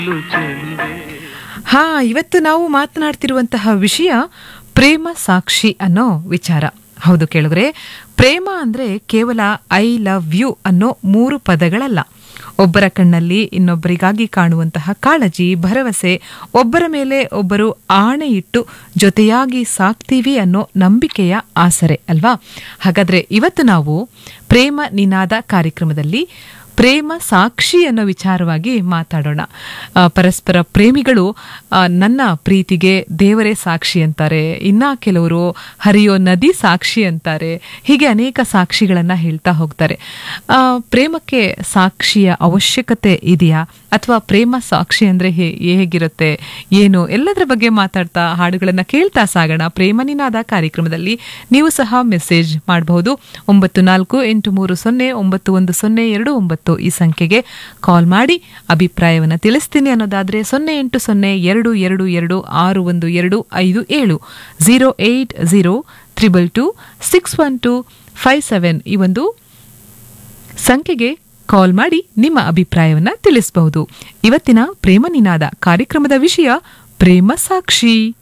ಹಾ ಇವತ್ತು ನಾವು ಮಾತನಾಡ್ತಿರುವಂತಹ ವಿಷಯ ಪ್ರೇಮ ಸಾಕ್ಷಿ ಅನ್ನೋ ವಿಚಾರ ಹೌದು ಕೇಳಿದ್ರೆ ಪ್ರೇಮ ಅಂದ್ರೆ ಕೇವಲ ಐ ಲವ್ ಯು ಅನ್ನೋ ಮೂರು ಪದಗಳಲ್ಲ ಒಬ್ಬರ ಕಣ್ಣಲ್ಲಿ ಇನ್ನೊಬ್ಬರಿಗಾಗಿ ಕಾಣುವಂತಹ ಕಾಳಜಿ ಭರವಸೆ ಒಬ್ಬರ ಮೇಲೆ ಒಬ್ಬರು ಆಣೆ ಇಟ್ಟು ಜೊತೆಯಾಗಿ ಸಾಕ್ತೀವಿ ಅನ್ನೋ ನಂಬಿಕೆಯ ಆಸರೆ ಅಲ್ವಾ ಹಾಗಾದ್ರೆ ಇವತ್ತು ನಾವು ಪ್ರೇಮ ನಿನಾದ ಕಾರ್ಯಕ್ರಮದಲ್ಲಿ ಪ್ರೇಮ ಸಾಕ್ಷಿ ಅನ್ನೋ ವಿಚಾರವಾಗಿ ಮಾತಾಡೋಣ ಆ, ಪರಸ್ಪರ ಪ್ರೇಮಿಗಳು ಆ, ನನ್ನ ಪ್ರೀತಿಗೆ ದೇವರೇ ಸಾಕ್ಷಿ ಅಂತಾರೆ ಇನ್ನ ಕೆಲವರು ಹರಿಯೋ ನದಿ ಸಾಕ್ಷಿ ಅಂತಾರೆ ಹೀಗೆ ಅನೇಕ ಸಾಕ್ಷಿಗಳನ್ನ ಹೇಳ್ತಾ ಹೋಗ್ತಾರೆ ಆ, ಪ್ರೇಮಕ್ಕೆ ಸಾಕ್ಷಿಯ ಅವಶ್ಯಕತೆ ಇದೆಯಾ ಅಥವಾ ಪ್ರೇಮ ಸಾಕ್ಷಿ ಅಂದ್ರೆ ಹೇ- ಹೇಗಿರುತ್ತೆ ಏನು ಎಲ್ಲದರ ಬಗ್ಗೆ ಮಾತಾಡ್ತಾ ಹಾಡುಗಳನ್ನ ಕೇಳ್ತಾ ಸಾಗೋಣ ಪ್ರೇಮ ನಿನಾದ ಕಾರ್ಯಕ್ರಮದಲ್ಲಿ ನೀವು ಸಹ ಮೆಸೇಜ್ ಮಾಡಬಹುದು ಒಂಬತ್ತು ನಾಲ್ಕು ಎಂಟು ಮೂರು ಸೊನ್ನೆ ಒಂಬತ್ತು ಒಂದು ಸೊನ್ನೆ ಎರಡು ಒಂಬತ್ತು ಈ ಸಂಖ್ಯೆಗೆ ಕಾಲ್ ಮಾಡಿ ಅಭಿಪ್ರಾಯವನ್ನು ತಿಳಿಸ್ತೀನಿ ಅನ್ನೋದಾದ್ರೆ ಸೊನ್ನೆ ಎಂಟು ಸೊನ್ನೆ ಎರಡು ಎರಡು ಎರಡು ಆರು ಒಂದು ಎರಡು ಐದು ಏಳು zero eight zero triple two six one two five seven ಈ ಒಂದು ಸಂಖ್ಯೆಗೆ ಕಾಲ್ ಮಾಡಿ ನಿಮ್ಮ ಅಭಿಪ್ರಾಯವನ್ನ ತಿಳಿಸಬಹುದು ಇವತ್ತಿನ ಪ್ರೇಮ ನಿನಾದ ಕಾರ್ಯಕ್ರಮದ ವಿಷಯ ಪ್ರೇಮ ಸಾಕ್ಷಿ